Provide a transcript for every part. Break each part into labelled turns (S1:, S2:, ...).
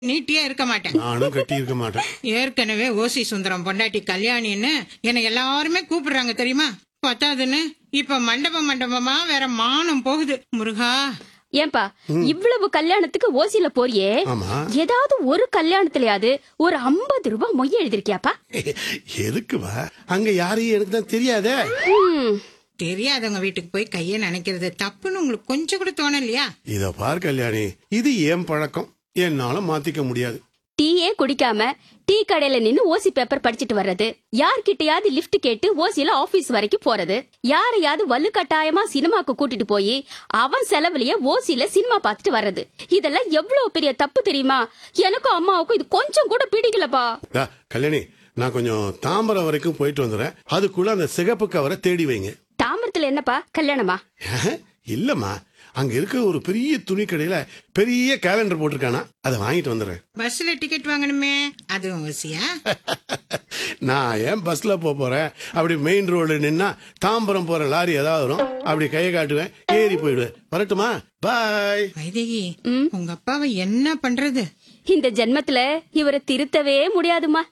S1: நீட்டியா இருக்க மாட்டேன்
S2: நானும் கட்டி இருக்க மாட்டேன்
S1: ஏற்கனவே ஓசி சுந்தரம் பொண்டாட்டி கல்யாணின்னு என்னை எல்லாருமே கூப்பிடுறாங்க தெரியுமா பத்தாதுன்னு இப்ப மண்டபம் மண்டபமா வேற மானம் போகுது முருகா
S3: ஏன்பா இவ்வளவு கல்யாணத்துக்கு ஓசில போறியே
S2: ஆமா
S3: ஏதாவது ஒரு கல்யாணத்துலயாவது ஒரு ஐம்பது ரூபாய் மொய் எழுதிருக்கியாப்பா
S2: எதுக்குவா அங்க யாரையும் எனக்கு தான் தெரியாதே
S3: ம்,
S1: தெரியாதவங்க வீட்டுக்கு போய் கைய நினைக்கிறது தப்புன்னு உங்களுக்கு கொஞ்சம் கூட தோணலையா
S2: இத பார் கல்யாணி இது ஏன் பழக்கம் என்னால மாத்திக்க முடியாது
S3: டீயே குடிக்காம டீ கடையில நின்னு ஓசி பேப்பர் படிச்சிட்டு வர்றது யார்கிட்டயாவது லிஃப்ட் கேட்டு ஓசில ஆபீஸ் வரைக்கும் போறது யாரையாவது வலுக்கட்டாயமா சினிமாக்கு கூட்டிட்டு போய் அவன் செலவுலயே ஓசில சினிமா பார்த்துட்டு வர்றது இதெல்லாம் எவ்வளவு பெரிய தப்பு தெரியுமா எனக்கும் அம்மாவுக்கும் இது கொஞ்சம் கூட பிடிக்கலப்பா
S2: டா, கல்யாணி நான் கொஞ்சம் தாம்பரம் வரைக்கும் போயிட்டு வந்துடுறேன் அதுக்குள்ள அந்த சிகப்பு கவரை தேடி வைங்க
S3: தாம்பரத்துல என்னப்பா கல்யாணமா
S2: இல்லம்மா அங்க இருக்க ஒரு பெரிய துணி கடையில பெரிய கேலண்டர் போட்டிருக்கானா அதை வாங்கிட்டு வந்துடுறேன்
S1: பஸ்ல டிக்கெட் வாங்கணுமே அதுவும் ஓசியா
S2: நான் ஏன் பஸ்ல போக போறேன் அப்படி மெயின் ரோடு நின்னா தாம்பரம் போற லாரி ஏதாவது வரும் அப்படி கையை காட்டுவேன் ஏறி போயிடுவேன் வரட்டுமா பாய்
S1: வைதேகி உங்க அப்பாவை என்ன பண்றது
S3: இந்த ஜென்மத்துல இவரை திருத்தவே முடியாதுமா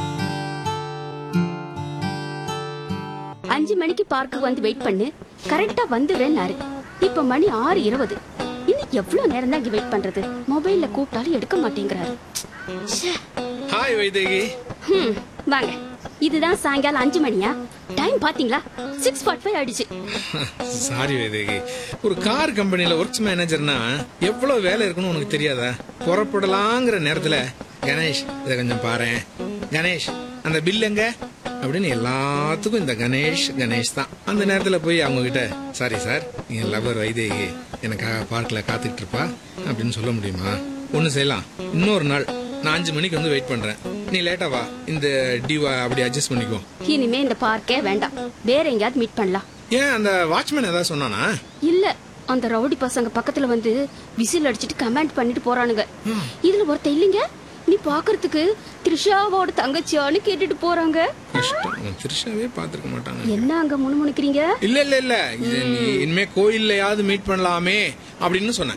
S3: அஞ்சு மணிக்கு பார்க்கு வந்து வெயிட் பண்ணு கரெக்டா வந்துடுறேன்னாரு இப்ப மணி ஆறு இருபது இன்னும் எவ்வளவு நேரம் தான் இங்க வெயிட் பண்றது மொபைல்ல கூப்பிட்டாலும் எடுக்க மாட்டேங்கிறாரு ச்சே.
S4: ஹாய் வைதேகி
S3: ஹம், வாங்க இதுதான் சாயங்காலம் அஞ்சு மணியா டைம் பாத்தீங்களா சிக்ஸ் ஃபார்ட்டி ஃபைவ் ஆயிடுச்சு
S4: சாரி வைதேகி ஒரு கார் கம்பெனில ஒர்க்ஸ் மேனேஜர்னா எவ்வளவு வேலை இருக்குன்னு உனக்கு தெரியாதா புறப்படலாங்கிற நேரத்துல கணேஷ் இதை கொஞ்சம் பாரேன் கணேஷ் அந்த பில் எங்க அப்படின்னு எல்லாத்துக்கும் இந்த கணேஷ் கணேஷ் தான் அந்த நேரத்துல போய் அவங்க கிட்ட சாரி சார் என் லவர் வைதேகி எனக்காக பார்க்ல காத்துக்கிட்டு இருப்பா அப்படின்னு சொல்ல முடியுமா ஒண்ணு செய்யலாம் இன்னொரு நாள் நான் அஞ்சு மணிக்கு வந்து வெயிட் பண்றேன் நீ லேட்டா வா இந்த டிவா அப்படி அட்ஜஸ்ட் பண்ணிக்கோ
S3: இனிமே இந்த பார்க்கே வேண்டாம் வேற எங்கேயாவது மீட் பண்ணலாம்
S4: ஏன் அந்த வாட்ச்மேன் ஏதாவது சொன்னானா
S3: இல்ல அந்த ரவுடி பசங்க பக்கத்துல வந்து விசில் அடிச்சிட்டு கமெண்ட் பண்ணிட்டு போறானுங்க இதுல ஒருத்த இல்லைங்க நீ பாக்குறதுக்கு த்ரிஷாவோட தங்கச்சியான்னு கேட்டுட்டு போறாங்க
S4: கஷ்டம் அவன் திருஷாவே பாத்துருக்க மாட்டாங்க
S3: என்ன அங்க முணுமுணுக்கிறீங்க
S4: இல்ல இல்ல இல்ல இது நீ இனிமே கோயில்லையாவது மீட் பண்ணலாமே அப்படின்னு சொன்னேன்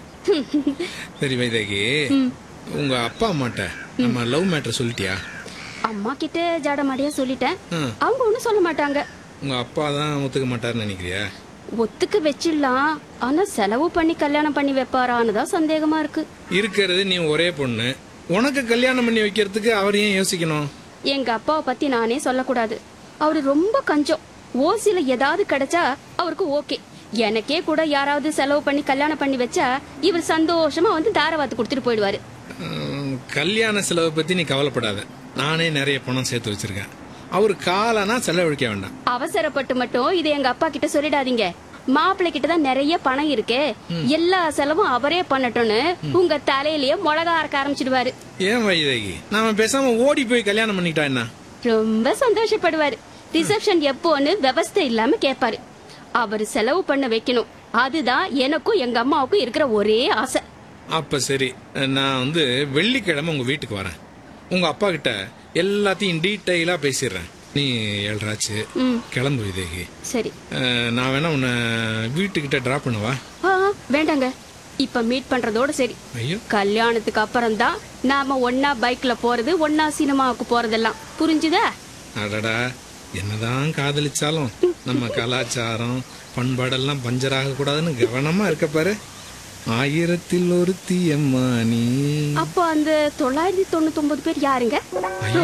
S4: சரி வைதேகி உங்க அப்பா அம்மாட்ட நம்ம லவ் மேட்டர் சொல்லிட்டியா
S3: அம்மா கிட்ட ஜாடமாடியா சொல்லிட்டேன்
S4: ம்.
S3: அவங்க ஒண்ணும் சொல்ல மாட்டாங்க
S4: உங்க அப்பா தான் ஒத்துக்க மாட்டாருன்னு நினைக்கிறியா
S3: ஒத்துக்க வச்சிடலாம் ஆனா செலவு பண்ணி கல்யாணம் பண்ணி வைப்பாரான்னு தான் சந்தேகமா இருக்கு
S4: இருக்கிறது நீ ஒரே பொண்ணு உனக்கு கல்யாணம் பண்ணி வைக்கிறதுக்கு அவர் ஏன் யோசிக்கணும்
S3: எங்க அப்பாவை பத்தி நானே சொல்லக்கூடாது அவரு ரொம்ப கஞ்சம் ஓசில ஏதாவது கிடைச்சா அவருக்கு ஓகே எனக்கே கூட யாராவது செலவு பண்ணி கல்யாணம் பண்ணி வச்சா இவர் சந்தோஷமா வந்து தாரவாத்து கொடுத்துட்டு போயிடுவாரு
S4: உம், கல்யாண செலவை பத்தி நீ கவலைப்படாத நானே நிறைய பணம் சேர்த்து வச்சிருக்கேன் அவர் காலனா செலவழிக்க வேண்டாம்
S3: அவசரப்பட்டு மட்டும் இதை எங்க அப்பா கிட்ட சொல்லிடாதீங்க மாப்பிள்ளை கிட்ட தான் நிறைய பணம் இருக்கே எல்லா செலவும் அவரே பண்ணட்டும்னு உங்க தலையிலேயே மிளகா அரைக்க ஆரம்பிச்சிடுவாரு
S4: ஏன் வைதேகி நாம பேசாம ஓடி போய் கல்யாணம் பண்ணிட்டா என்ன
S3: ரொம்ப சந்தோஷப்படுவாரு ரிசப்ஷன் எப்போன்னு விவஸ்தை இல்லாம கேட்பாரு அவர் செலவு பண்ண வைக்கணும் அதுதான் எனக்கும் எங்க அம்மாவுக்கும் இருக்கிற ஒரே ஆசை
S4: அப்ப சரி நான் வந்து வெள்ளிக்கிழமை உங்க வீட்டுக்கு வரேன் உங்க அப்பா கிட்ட எல்லாத்தையும் டீட்டெயிலா பேசிடுறேன் நீ ஏழ்ராச்சு கிளம்பு விதேகி
S3: சரி
S4: அஹ், நான் வேணா உன்னை வீட்டுக்கிட்ட டிராப் பண்ணவா
S3: ஆ வேண்டாங்க இப்ப மீட் பண்றதோட சரி
S4: ஐயோ
S3: கல்யாணத்துக்கு அப்புறம் தான் நாம ஒன்னா பைக்ல போறது ஒன்னா சினிமாவுக்கு போறதெல்லாம் புரிஞ்சுதா
S4: அடடா என்னதான் காதலிச்சாலும் நம்ம கலாச்சாரம் பண்பாடெல்லாம் பஞ்சராக கூடாதுன்னு கவனமா இருக்க பாரு ஆயிரத்தில் ஒரு தீயம்மா நீ
S3: அப்போ அந்த தொள்ளாயிரத்தி தொண்ணூத்தி ஒன்பது பேர் யாருங்க
S4: ஐயோ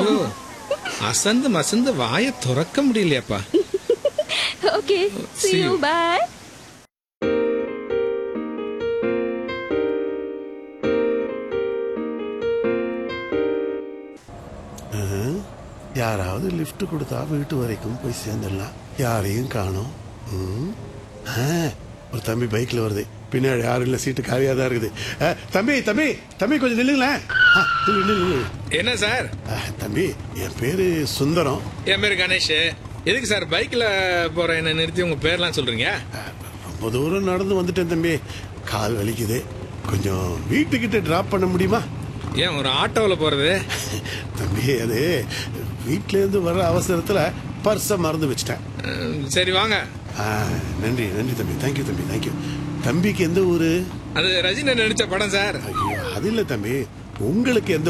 S4: அசந்து மசந்து வாயை திறக்க முடியலையாப்பா
S3: ஓகே see you bye
S2: அஹ், யாராவது லிஃப்ட் கொடுத்தா வீட்டு வரைக்கும் போய் சேர்ந்துடலாம் யாரையும் காணோம் ம். ஆ, ஒரு தம்பி பைக்ல வருது பின்னாடி யாரும் இல்ல சீட்டு காலியா தான் இருக்குது அஹ், தம்பி தம்பி தம்பி கொஞ்சம் நில்லுங்களேன் ஆ, நில்லு, நில்லு, நில்லு.
S4: என்ன சார்
S2: அஹ், தம்பி என் பேரு சுந்தரம்
S4: என் பேரு கணேஷ் எதுக்கு சார் பைக்ல போற என்ன நிறுத்தி உங்க பேர்லாம் சொல்றீங்க
S2: அஹ், ரொம்ப தூரம் நடந்து வந்துட்டேன் தம்பி கால் வலிக்குது கொஞ்சம் வீட்டுக்கிட்ட டிராப் பண்ண முடியுமா
S4: ஏன் ஒரு ஆட்டோவில் போறது
S2: தம்பி அது வீட்ல இருந்து வர்ற அவசரத்துல பர்ஸ மறந்து வச்சுட்டேன்
S4: அஹ், சரி வாங்க
S2: ஆ, நன்றி நன்றி தம்பி தேங்க்யூ தம்பி தேங்க்யூ தம்பிக்கு எந்த ஊரு
S4: அது ரஜினி நடிச்ச படம் சார்
S2: ஐயோ அது இல்ல தம்பி உங்களுக்கு எந்த